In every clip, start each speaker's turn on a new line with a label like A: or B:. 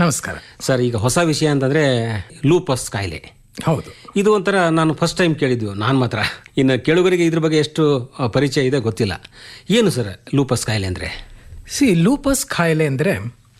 A: ನಮಸ್ಕಾರ
B: ಸರ್ ಈಗ ಹೊಸ ವಿಷಯ ಅಂತಂದ್ರೆ ಲೂಪಸ್ ಕಾಯಿಲೆ
A: ಹೌದು
B: ಇದು ಒಂಥರ ನಾನು ಫಸ್ಟ್ ಟೈಮ್ ಕೇಳಿದ್ವು ನಾನು ಮಾತ್ರ ಇನ್ನು ಕೇಳುಗರಿಗೆ ಇದ್ರ ಬಗ್ಗೆ ಎಷ್ಟು ಆ, ಪರಿಚಯ ಇದೆ ಗೊತ್ತಿಲ್ಲ ಏನು ಸರ್ ಲೂಪಸ್ ಕಾಯಿಲೆ ಅಂದರೆ
A: ಸಿ ಲೂಪಸ್ ಕಾಯಿಲೆ ಅಂದರೆ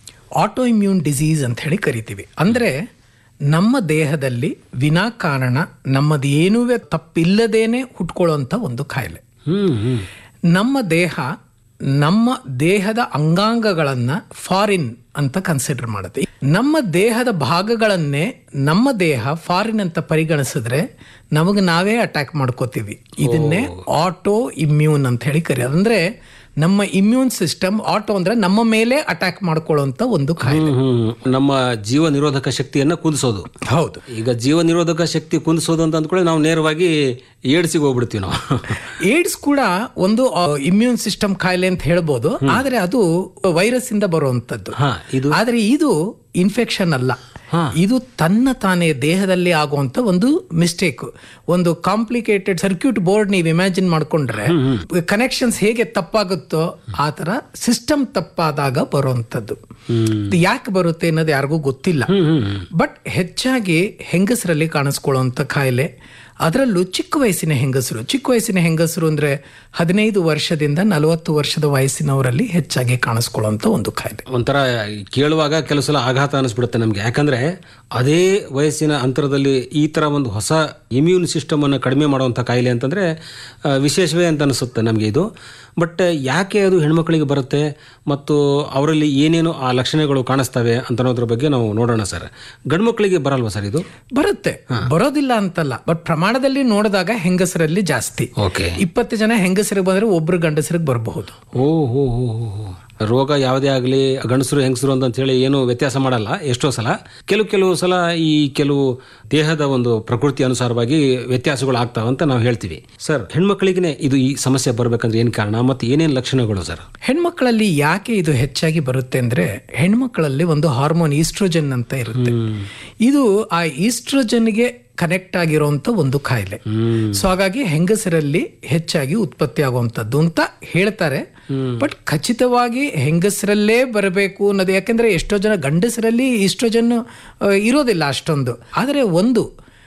A: ಆಟೋ ಇಮ್ಯೂನ್ ಡಿಸೀಸ್ ಅಂತ ಹೇಳಿ ಕರಿತೀವಿ ಅಂದರೆ ನಮ್ಮ ದೇಹದಲ್ಲಿ ವಿನಾಕಾರಣ ನಮ್ಮದು ಏನೂ ತಪ್ಪಿಲ್ಲದೇನೆ ಹುಟ್ಕೊಳ್ಳೋಂಥ ಒಂದು ಕಾಯಿಲೆ
B: ಹ್ಞೂ ಹ್ಞೂ
A: ನಮ್ಮ ದೇಹ ನಮ್ಮ ದೇಹದ ಅಂಗಾಂಗಗಳನ್ನು ಫಾರಿನ್ ಅಂತ ಕನ್ಸಿಡರ್ ಮಾಡುತ್ತೆ ನಮ್ಮ ದೇಹದ ಭಾಗಗಳನ್ನೇ ನಮ್ಮ ದೇಹ ಫಾರಿನ್ ಅಂತ ಪರಿಗಣಿಸಿದ್ರೆ ನಮಗೆ ನಾವೇ ಅಟ್ಯಾಕ್ ಮಾಡ್ಕೋತೀವಿ ಇದನ್ನೇ ಆಟೋ ಇಮ್ಯೂನ್ ಅಂತ ಹೇಳಿ ಕರೆಯೋದು ಅಂದ್ರೆ ನಮ್ಮ ಇಮ್ಯೂನ್ ಸಿಸ್ಟಮ್ ಆಟೋ ಅಂದ್ರೆ ನಮ್ಮ ಮೇಲೆ ಅಟ್ಯಾಕ್ ಮಾಡ್ಕೊಳ್ಳುವಂತ ಒಂದು ಕಾಯಿಲೆ
B: ಹ್ಮ್ ನಮ್ಮ ಜೀವ ನಿರೋಧಕ ಶಕ್ತಿಯನ್ನು ಕುದಿಸೋದು
A: ಹೌದು
B: ಈಗ ಜೀವ ನಿರೋಧಕ ಶಕ್ತಿ ಕುದಿಸೋದು ಅಂತ ಅಂದ್ಕೊಳ್ಳಿ ನಾವು ನೇರವಾಗಿ ಏಡ್ಸಿಗೆ ಹೋಗ್ಬಿಡ್ತೀವಿ ನಾವು
A: ಏಡ್ಸ್ ಕೂಡ ಒಂದು ಇಮ್ಯೂನ್ ಸಿಸ್ಟಮ್ ಕಾಯಿಲೆ ಅಂತ ಹೇಳ್ಬೋದು ಆದ್ರೆ ಅದು ವೈರಸ್ ಇಂದ ಬರುವಂತದ್ದು
B: ಹಾ ಇದು
A: ಆದ್ರೆ ಇದು ಇನ್ಫೆಕ್ಷನ್ ಅಲ್ಲ ಇದು ತನ್ನ ತಾನೇ ದೇಹದಲ್ಲಿ ಆಗುವಂತ ಒಂದು ಮಿಸ್ಟೇಕ್ ಒಂದು ಕಾಂಪ್ಲಿಕೇಟೆಡ್ ಸರ್ಕ್ಯೂಟ್ ಬೋರ್ಡ್ ನೀವು ಇಮ್ಯಾಜಿನ್ ಮಾಡ್ಕೊಂಡ್ರೆ ಕನೆಕ್ಷನ್ಸ್ ಹೇಗೆ ತಪ್ಪಾಗುತ್ತೋ ಆ ತರ ಸಿಸ್ಟಮ್ ತಪ್ಪಾದಾಗ ಬರುವಂತದ್ದು ಇದು ಯಾಕೆ ಬರುತ್ತೆ ಅನ್ನೋದು ಯಾರಿಗೂ ಗೊತ್ತಿಲ್ಲ ಬಟ್ ಹೆಚ್ಚಾಗಿ ಹೆಂಗಸರಲ್ಲಿ ಕಾಣಿಸ್ಕೊಳ್ಳುವಂತ ಕಾಯಿಲೆ ಅದರಲ್ಲೂ ಚಿಕ್ಕ ವಯಸ್ಸಿನ ಹೆಂಗಸರು ಚಿಕ್ಕ ವಯಸ್ಸಿನ ಹೆಂಗಸರು ಅಂದ್ರೆ ಹದಿನೈದು ವರ್ಷದಿಂದ ನಲವತ್ತು ವರ್ಷದ ವಯಸ್ಸಿನವರಲ್ಲಿ ಹೆಚ್ಚಾಗಿ ಕಾಣಿಸ್ಕೊಳ್ಳುವಂತ ಒಂದು ಕಾಯಿಲೆ
B: ಒಂಥರ ಕೇಳುವಾಗ ಕೆಲವು ಸಲ ಆಘಾತ ಅನಿಸ್ಬಿಡುತ್ತೆ ನಮಗೆ ಯಾಕಂದ್ರೆ ಅದೇ ವಯಸ್ಸಿನ ಅಂತರದಲ್ಲಿ ಈ ಥರ ಒಂದು ಹೊಸ ಇಮ್ಯೂನ್ ಸಿಸ್ಟಮನ್ನು ಕಡಿಮೆ ಮಾಡುವಂಥ ಕಾಯಿಲೆ ಅಂತಂದರೆ ಆ, ವಿಶೇಷವೇ ಅಂತ ಅನಿಸುತ್ತೆ ನಮಗೆ ಇದು ಬಟ್ ಯಾಕೆ ಅದು ಹೆಣ್ಮಕ್ಳಿಗೆ ಬರುತ್ತೆ ಮತ್ತು ಅವರಲ್ಲಿ ಏನೇನು ಆ ಲಕ್ಷಣಗಳು ಕಾಣಿಸ್ತವೆ ಅಂತ ಅನ್ನೋದ್ರ ಬಗ್ಗೆ ನಾವು ನೋಡೋಣ ಸರ್ ಗಂಡು ಮಕ್ಕಳಿಗೆ ಬರಲ್ವಾ ಸರ್ ಇದು
A: ಬರುತ್ತೆ ಬರೋದಿಲ್ಲ ಅಂತಲ್ಲ ಬಟ್ ಪ್ರಮಾಣದಲ್ಲಿ ನೋಡಿದಾಗ ಹೆಂಗಸರಲ್ಲಿ ಜಾಸ್ತಿ
B: ಓಕೆ
A: ಇಪ್ಪತ್ತು ಜನ ಹೆಂಗಸರಿಗೆ ಬಂದ್ರೆ ಒಬ್ರು ಗಂಡಸರಿಗೆ ಬರಬಹುದು
B: ಓ ಹೋ ಹೋ ಹೋ ಹೋ. ರೋಗ ಯಾವುದೇ ಆಗಲಿ ಗಂಡಸರು ಹೆಂಗಸರು ಅಂತ ಹೇಳಿ ಏನು ವ್ಯತ್ಯಾಸ ಮಾಡಲ್ಲ ಎಷ್ಟೋ ಸಲ ಕೆಲವು ಕೆಲವು ಸಲ ಈ ಕೆಲವು ದೇಹದ ಒಂದು ಪ್ರಕೃತಿ ಅನುಸಾರವಾಗಿ ವ್ಯತ್ಯಾಸಗಳು ಆಗ್ತಾವ ಅಂತ ನಾವು ಹೇಳ್ತೀವಿ ಸರ್ ಹೆಣ್ಮಕ್ಳಿಗೆ ಇದು ಈ ಸಮಸ್ಯೆ ಬರ್ಬೇಕಂದ್ರೆ ಏನು ಕಾರಣ ಮತ್ತು ಏನೇನು ಲಕ್ಷಣಗಳು ಸರ್
A: ಹೆಣ್ಮಕ್ಳಲ್ಲಿ ಯಾಕೆ ಇದು ಹೆಚ್ಚಾಗಿ ಬರುತ್ತೆ ಅಂದ್ರೆ ಹೆಣ್ಮಕ್ಳಲ್ಲಿ ಒಂದು ಹಾರ್ಮೋನ್ ಈಸ್ಟ್ರೋಜನ್ ಅಂತ ಇರುತ್ತೆ ಇದು ಆ ಈಸ್ಟ್ರೋಜನ್ಗೆ ಕನೆಕ್ಟ್ ಆಗಿರುವಂತ ಒಂದು ಕಾಯಿಲೆ ಸೊ ಹಾಗಾಗಿ ಹೆಂಗಸರಲ್ಲಿ ಹೆಚ್ಚಾಗಿ ಉತ್ಪತ್ತಿ ಆಗುವಂತದ್ದು ಅಂತ ಹೇಳ್ತಾರೆ ಬಟ್ ಖಚಿತವಾಗಿ ಹೆಂಗಸರಲ್ಲೇ ಬರಬೇಕು ಅನ್ನೋದು ಯಾಕಂದ್ರೆ ಎಷ್ಟೋ ಜನ ಗಂಡಸರಲ್ಲಿ ಈಸ್ಟ್ರೋಜನ್ ಆ, ಇರೋದಿಲ್ಲ ಅಷ್ಟೊಂದು ಆದರೆ ಒಂದು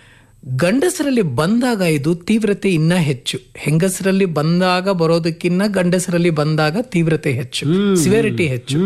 A: ಗಂಡಸರಲ್ಲಿ ಬಂದಾಗ ಇದು ತೀವ್ರತೆ ಇನ್ನ ಹೆಚ್ಚು ಹೆಂಗಸರಲ್ಲಿ ಬಂದಾಗ ಬರೋದಕ್ಕಿನ್ನ ಗಂಡಸರಲ್ಲಿ ಬಂದಾಗ ತೀವ್ರತೆ ಹೆಚ್ಚು ಸಿವಿಯರಿಟಿ ಹೆಚ್ಚು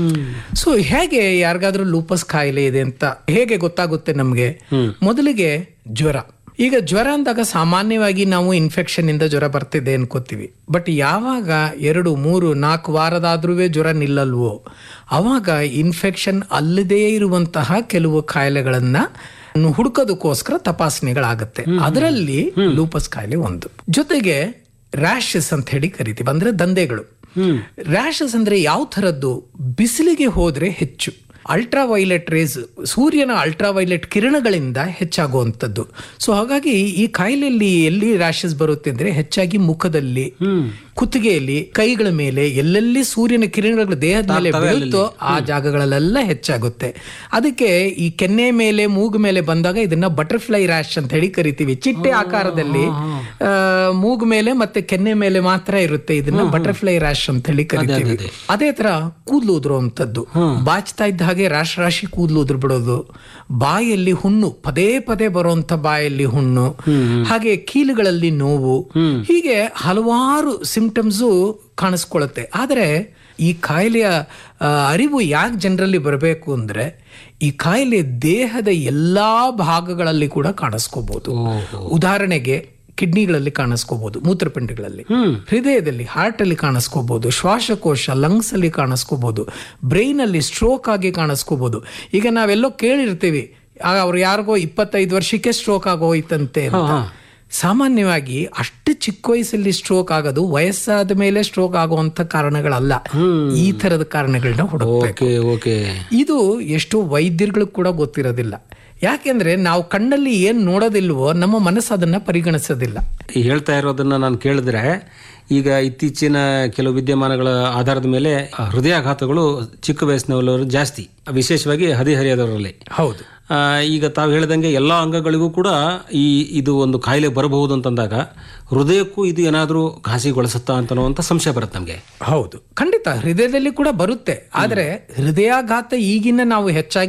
A: ಸೊ ಹೇಗೆ ಯಾರಿಗಾದ್ರೂ ಲೂಪಸ್ ಕಾಯಿಲೆ ಇದೆ ಅಂತ ಹೇಗೆ ಗೊತ್ತಾಗುತ್ತೆ ನಮಗೆ ಮೊದಲಿಗೆ ಜ್ವರ ಈಗ ಜ್ವರ ಅಂದಾಗ ಸಾಮಾನ್ಯವಾಗಿ ನಾವು ಇನ್ಫೆಕ್ಷನ್ ಇಂದ ಜ್ವರ ಬರ್ತಿದೆ ಅನ್ಕೋತೀವಿ ಬಟ್ ಯಾವಾಗ ಎರಡು ಮೂರು ನಾಲ್ಕು ವಾರದಾದ್ರೂ ಜ್ವರ ನಿಲ್ಲಲ್ವೋ ಅವಾಗ ಇನ್ಫೆಕ್ಷನ್ ಅಲ್ಲದೇ ಇರುವಂತಹ ಕೆಲವು ಕಾಯಿಲೆಗಳನ್ನ ಹುಡುಕೋದಕ್ಕೋಸ್ಕರ ತಪಾಸಣೆಗಳಾಗುತ್ತೆ ಅದರಲ್ಲಿ ಲೂಪಸ್ ಕಾಯಿಲೆ ಒಂದು ಜೊತೆಗೆ ರ್ಯಾಶಸ್ ಅಂತ ಹೇಳಿ ಕರಿತೀವಿ ಅಂದ್ರೆ ದಂಧೆಗಳು ರ್ಯಾಶಸ್ ಅಂದ್ರೆ ಯಾವ ಥರದ್ದು ಬಿಸಿಲಿಗೆ ಹೋದ್ರೆ ಹೆಚ್ಚು ಅಲ್ಟ್ರಾ ವೈಲೆಟ್ ರೇಸ್ ಸೂರ್ಯನ ಅಲ್ಟ್ರಾ ವೈಲೆಟ್ ಕಿರಣಗಳಿಂದ ಹೆಚ್ಚಾಗುವಂಥದ್ದು ಸೊ ಹಾಗಾಗಿ ಈ ಕಾಯಿಲೆಯಲ್ಲಿ ಎಲ್ಲಿ ರ್ಯಾಶಸ್ ಬರುತ್ತೆ ಅಂದ್ರೆ ಹೆಚ್ಚಾಗಿ ಮುಖದಲ್ಲಿ ಕುತ್ತಿಗೆಯಲ್ಲಿ ಕೈಗಳ ಮೇಲೆ ಎಲ್ಲೆಲ್ಲಿ ಸೂರ್ಯನ ಕಿರಣಗಳು ದೇಹದ ಮೇಲೆ ಬೀಳುತ್ತೋ ಆ ಜಾಗಗಳಲ್ಲೆಲ್ಲ ಹೆಚ್ಚಾಗುತ್ತೆ ಅದಕ್ಕೆ ಈ ಕೆನ್ನೆ ಮೇಲೆ ಮೂಗು ಮೇಲೆ ಬಂದಾಗ ಇದನ್ನ ಬಟರ್ಫ್ಲೈ ರ್ಯಾಶ್ ಅಂತ ಹೇಳಿ ಕರಿತೀವಿ ಚಿಟ್ಟೆ ಆಕಾರದಲ್ಲಿ ಆ, ಮೂಗು ಮೇಲೆ ಮತ್ತೆ ಕೆನ್ನೆ ಮೇಲೆ ಮಾತ್ರ ಇರುತ್ತೆ ಇದನ್ನ ಬಟರ್ಫ್ಲೈ ರ್ಯಾಶ್ ಅಂತ ಹೇಳಿ ಕರಿತೀವಿ ಅದೇ ತರ ಕೂದಲು ಉದುರುವಂತದ್ದು ಬಾಚ್ತಾ ಇದ್ದ ಹಾಗೆ ರಾಶಿ ರಾಶಿ ಕೂದಲು ಉದುರು ಬಿಡೋದು ಬಾಯಲ್ಲಿ ಹುಣ್ಣು ಪದೇ ಪದೇ ಬರುವಂತ ಬಾಯಲ್ಲಿ ಹುಣ್ಣು ಹಾಗೆ ಕೀಲುಗಳಲ್ಲಿ ನೋವು ಹೀಗೆ ಹಲವಾರು ಸಿಂಪ್ಟಮ್ಸು ಕಾಣಿಸ್ಕೊಳ್ಳುತ್ತೆ ಆದರೆ ಈ ಕಾಯಿಲೆಯ ಆ, ಅರಿವು ಯಾಕೆ ಜನರಲ್ಲಿ ಬರಬೇಕು ಅಂದ್ರೆ ಈ ಕಾಯಿಲೆ ದೇಹದ ಎಲ್ಲಾ ಭಾಗಗಳಲ್ಲಿ ಕೂಡ ಕಾಣಿಸ್ಕೋಬಹುದು ಉದಾಹರಣೆಗೆ ಕಿಡ್ನಿಗಳಲ್ಲಿ ಕಾಣಿಸ್ಕೋಬಹುದು ಮೂತ್ರಪಿಂಡಗಳಲ್ಲಿ ಹೃದಯದಲ್ಲಿ ಹಾರ್ಟ್ ಅಲ್ಲಿ ಕಾಣಿಸ್ಕೋಬಹುದು ಶ್ವಾಸಕೋಶ ಲಂಗ್ಸ್ ಅಲ್ಲಿ ಕಾಣಿಸ್ಕೋಬಹುದು ಬ್ರೈನ್ ಅಲ್ಲಿ ಸ್ಟ್ರೋಕ್ ಆಗಿ ಕಾಣಿಸ್ಕೋಬಹುದು ಈಗ ನಾವೆಲ್ಲೋ ಕೇಳಿರ್ತೀವಿ ಆಗ ಅವ್ರು ಯಾರಿಗೋ ಇಪ್ಪತ್ತೈದು ವರ್ಷಕ್ಕೆ ಸ್ಟ್ರೋಕ್ ಆಗೋಯ್ತಂತೆ ಅಂತ ಸಾಮಾನ್ಯವಾಗಿ ಅಷ್ಟು ಚಿಕ್ಕ ವಯಸ್ಸಲ್ಲಿ ಸ್ಟ್ರೋಕ್ ಆಗೋದು ವಯಸ್ಸಾದ ಮೇಲೆ ಸ್ಟ್ರೋಕ್ ಆಗುವಂತ ಕಾರಣಗಳಲ್ಲ ಈ ತರದ ಕಾರಣಗಳನ್ನ ಹುಡುಕ್ಬೇಕು
B: ಓಕೆ ಓಕೆ
A: ಇದು ಎಷ್ಟೋ ವೈದ್ಯರುಗಳಿಗೆ ಕೂಡ ಗೊತ್ತಿರೋದಿಲ್ಲ ಯಾಕೆಂದ್ರೆ ನಾವು ಕಣ್ಣಲ್ಲಿ ಏನ್ ನೋಡೋದಿಲ್ವೋ ನಮ್ಮ ಮನಸ್ಸು ಅದನ್ನ ಪರಿಗಣಿಸೋದಿಲ್ಲ
B: ಈ ಹೇಳ್ತಾ ಇರೋದನ್ನ ನಾನು ಕೇಳಿದ್ರೆ ಈಗ ಇತ್ತೀಚಿನ ಕೆಲವು ವಿದ್ಯಮಾನಗಳ ಆಧಾರದ ಮೇಲೆ ಆ, ಹೃದಯಾಘಾತಗಳು ಚಿಕ್ಕ ವಯಸ್ಸಿನವರು ಜಾಸ್ತಿ ವಿಶೇಷವಾಗಿ ಹದಿಹರಿಯದವರಲ್ಲಿ
A: ಹೌದು
B: ಆ, ಈಗ ತಾವು ಹೇಳಿದಂಗೆ ಎಲ್ಲ ಅಂಗಗಳಿಗೂ ಕೂಡ ಈ ಇದು ಒಂದು ಕಾಯಿಲೆ ಬರಬಹುದು ಅಂತಂದಾಗ ಹೃದಯಕ್ಕೂ ಇದು ಏನಾದರೂ ಘಾಸಿಗೊಳಿಸುತ್ತಾ ಅಂತನ್ನುವಂಥ ಸಂಶಯ ಬರುತ್ತೆ ನಮಗೆ
A: ಹೌದು ಖಂಡಿತ ಹೃದಯದಲ್ಲಿ ಕೂಡ ಬರುತ್ತೆ ಆದ್ರೆ ಹೃದಯಾಘಾತ ಈಗಿನ ನಾವು ಹೆಚ್ಚಾಗಿ